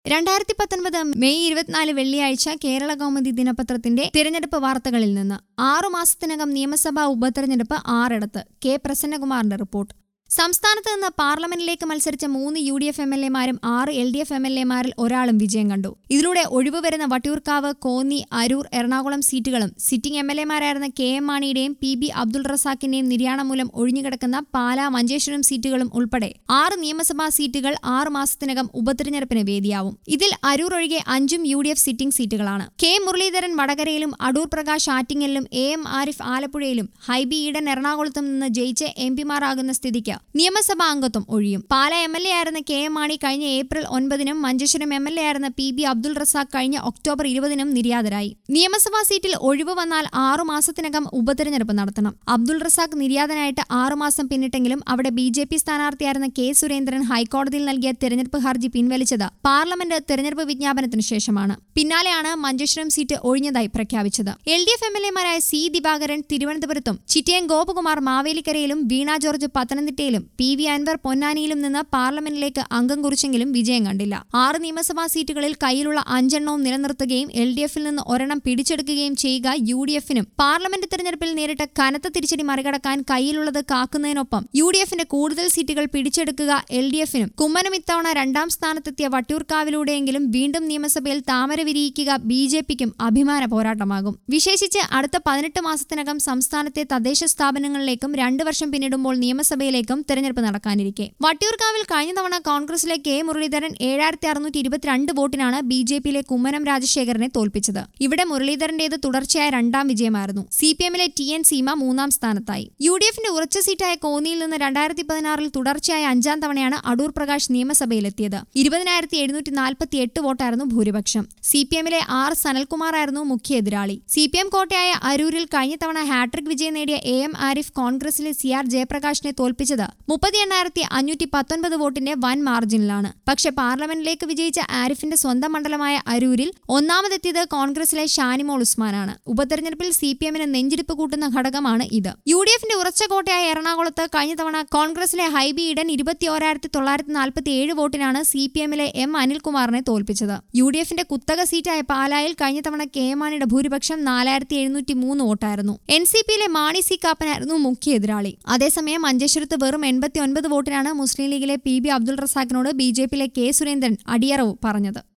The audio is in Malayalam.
രണ്ടായിരത്തി പത്തൊൻപത് മെയ് ഇരുപത്തിനാല് വെള്ളിയാഴ്ച കേരള കൗമുദി ദിനപത്രത്തിന്റെ തിരഞ്ഞെടുപ്പ് വാർത്തകളിൽ നിന്ന് ആറു മാസത്തിനകം നിയമസഭാ ഉപതെരഞ്ഞെടുപ്പ് ആറിടത്ത് കെ പ്രസന്നകുമാറിന്റെ റിപ്പോർട്ട് സംസ്ഥാനത്ത് നിന്ന് പാർലമെന്റിലേക്ക് മത്സരിച്ച മൂന്ന് U D F M L എമാരും ആറ് L D F M L എമാരിൽ ഒരാളും വിജയം കണ്ടു ഇതിലൂടെ ഒഴിവ് വരുന്ന വട്ടിയൂർക്കാവ് കോന്നി അരൂർ എറണാകുളം സീറ്റുകളും സിറ്റിംഗ് എം എൽ എമാരായിരുന്ന കെ എം മാണിയുടെയും പി ബി അബ്ദുൾ റസാഖിന്റെയും നിര്യാണം മൂലം ഒഴിഞ്ഞുകിടക്കുന്ന പാലാ മഞ്ചേശ്വരം സീറ്റുകളും ഉൾപ്പെടെ ആറ് നിയമസഭാ സീറ്റുകൾ ആറ് മാസത്തിനകം ഉപതെരഞ്ഞെടുപ്പിന് വേദിയാവും ഇതിൽ അരൂർ ഒഴികെ അഞ്ചും യു ഡി എഫ് സിറ്റിംഗ് സീറ്റുകളാണ് കെ മുരളീധരൻ വടകരയിലും അടൂർ പ്രകാശ് ആറ്റിങ്ങലിലും എ എം ആരിഫ് ആലപ്പുഴയിലും ഹൈബി ഈഡൻ എറണാകുളത്തും നിന്ന് ജയിച്ച് എം പിമാരാകുന്ന സ്ഥിതിക്ക് നിയമസഭാ അംഗത്വം ഒഴിയും പാല എം എൽ എ ആയിരുന്ന കെ എം മാണി കഴിഞ്ഞ ഏപ്രിൽ ഒൻപതിനും മഞ്ചേശ്വരം എം എൽ എ ആയിരുന്ന പി ബി അബ്ദുൾ റസാഖ് കഴിഞ്ഞ ഒക്ടോബർ ഇരുപതിനും നിര്യാതരായി നിയമസഭാ സീറ്റിൽ ഒഴിവ് വന്നാൽ ആറു മാസത്തിനകം ഉപതെരഞ്ഞെടുപ്പ് നടത്തണം അബ്ദുൾ റസാഖ് നിര്യാതനായിട്ട് ആറുമാസം പിന്നിട്ടെങ്കിലും അവിടെ ബി ജെ പി സ്ഥാനാർത്ഥിയായിരുന്ന കെ സുരേന്ദ്രൻ ഹൈക്കോടതിയിൽ നൽകിയ തെരഞ്ഞെടുപ്പ് ഹർജി പിൻവലിച്ചത് പാർലമെന്റ് തെരഞ്ഞെടുപ്പ് വിജ്ഞാപനത്തിന് ശേഷമാണ് പിന്നാലെയാണ് മഞ്ചേശ്വരം സീറ്റ് ഒഴിഞ്ഞതായി പ്രഖ്യാപിച്ചത് L D F M L എമാരായ സി ദിവാകരൻ തിരുവനന്തപുരത്തും ചിറ്റയം ഗോപകുമാർ മാവേലിക്കരയിലും വീണ ജോർജ് പത്തനംതിട്ടയിലും പി വി അൻവർ പൊന്നാനിയിലും നിന്ന് പാർലമെന്റിലേക്ക് അംഗം കുറിച്ചെങ്കിലും വിജയം കണ്ടില്ല ആറ് നിയമസഭാ സീറ്റുകളിൽ കയ്യിലുള്ള അഞ്ചെണ്ണവും നിലനിർത്തുകയും എൽ ഡി എഫിൽ നിന്ന് ഒരെണ്ണം പിടിച്ചെടുക്കുകയും ചെയ്യുക യു ഡി എഫിനും പാർലമെന്റ് തെരഞ്ഞെടുപ്പിൽ നേരിട്ട കനത്ത തിരിച്ചടി മറികടക്കാൻ കയ്യിലുള്ളത് കാക്കുന്നതിനൊപ്പം യു ഡി എഫിന്റെ കൂടുതൽ സീറ്റുകൾ പിടിച്ചെടുക്കുക എൽ ഡി എഫിനും കുമ്മനം ഇത്തവണ രണ്ടാം സ്ഥാനത്തെത്തിയ വട്ടിയൂർക്കാവിലൂടെയെങ്കിലും വീണ്ടും നിയമസഭയിൽ താമര വിരിയിക്കുക ബി ജെ പിക്കും അഭിമാന പോരാട്ടമാകും വിശേഷിച്ച് അടുത്ത പതിനെട്ട് മാസത്തിനകം സംസ്ഥാനത്തെ തദ്ദേശ സ്ഥാപനങ്ങളിലേക്കും രണ്ടു വർഷം പിന്നിടുമ്പോൾ നിയമസഭയിലേക്കും തെരഞ്ഞെടുപ്പ് നടക്കാനിരിക്കെ വട്ടിയൂർക്കാവിൽ കഴിഞ്ഞ തവണ കോൺഗ്രസിലെ കെ മുരളീധരൻ ഏഴായിരത്തി അറുന്നൂറ്റി ഇരുപത്തിരണ്ട് വോട്ടിനാണ് ബി ജെ പിയിലെ കുമ്മനം രാജശേഖരനെ തോൽപ്പിച്ചത് ഇവിടെ മുരളീധരന്റേത് തുടർച്ചയായ രണ്ടാം വിജയമായിരുന്നു സി പി എമ്മിലെ ടി എൻ സീമ മൂന്നാം സ്ഥാനത്തായി യു ഡി എഫിന്റെ ഉറച്ച സീറ്റായ കോന്നിയിൽ നിന്ന് രണ്ടായിരത്തി പതിനാറിൽ തുടർച്ചയായ അഞ്ചാം തവണയാണ് അടൂർ പ്രകാശ് നിയമസഭയിലെത്തിയത് ഇരുപതിനായിരത്തി എഴുന്നൂറ്റി നാൽപ്പത്തി എട്ട് വോട്ടായിരുന്നു ഭൂരിപക്ഷം സി പി എമ്മിലെ ആർ സനൽകുമാറായിരുന്നു മുഖ്യ എതിരാളി സി പി എം കോട്ടയായ അരൂരിൽ കഴിഞ്ഞ തവണ ഹാട്രിക് വിജയം നേടിയ എ എം ആരിഫ് കോൺഗ്രസിലെ സി ആർ ജയപ്രകാശിനെ തോൽപ്പിച്ചത് മുപ്പത്തി എണ്ണായിരത്തി അഞ്ഞൂറ്റി പത്തൊൻപത് വോട്ടിന്റെ വൻ മാർജിനിലാണ് പക്ഷേ പാർലമെന്റിലേക്ക് വിജയിച്ച ആരിഫിന്റെ സ്വന്തം മണ്ഡലമായ അരൂരിൽ ഒന്നാമതെത്തിയത് കോൺഗ്രസിലെ ഷാനിമോൾ ഉസ്മാനാണ് ഉപതെരഞ്ഞെടുപ്പിൽ സി പി എമ്മിന് നെഞ്ചിടിപ്പ് കൂട്ടുന്ന ഘടകമാണ് ഇത് യു ഡി എഫിന്റെ ഉറച്ച കോട്ടയായ എറണാകുളത്ത് കഴിഞ്ഞ തവണ കോൺഗ്രസിലെ ഹൈബി ഈഡൻ ഇരുപത്തി ഓരായിരത്തി തൊള്ളായിരത്തി നാൽപ്പത്തി ഏഴ് വോട്ടിനാണ് സി പി എമ്മിലെ എം അനിൽകുമാറിനെ തോൽപ്പിച്ചത് യു ഡി എഫിന്റെ കുത്തക സീറ്റായ പാലായിൽ കഴിഞ്ഞ തവണ കെ എം മാണിയുടെ ഭൂരിപക്ഷം നാലായിരത്തി എഴുന്നൂറ്റി മൂന്ന് വോട്ടായിരുന്നു എൻ സി പിയിലെ മാണി സി കാപ്പനായിരുന്നു മുഖ്യ എതിരാളി അതേസമയം മഞ്ചേശ്വരത്ത് വെറും എൺപത്തി ഒൻപത് വോട്ടിനാണ് മുസ്ലിം ലീഗിലെ പി ബി അബ്ദുൾ റസാഖിനോട് ബി ജെ പിയിലെ കെ സുരേന്ദ്രൻ അടിയറവ് പറഞ്ഞത്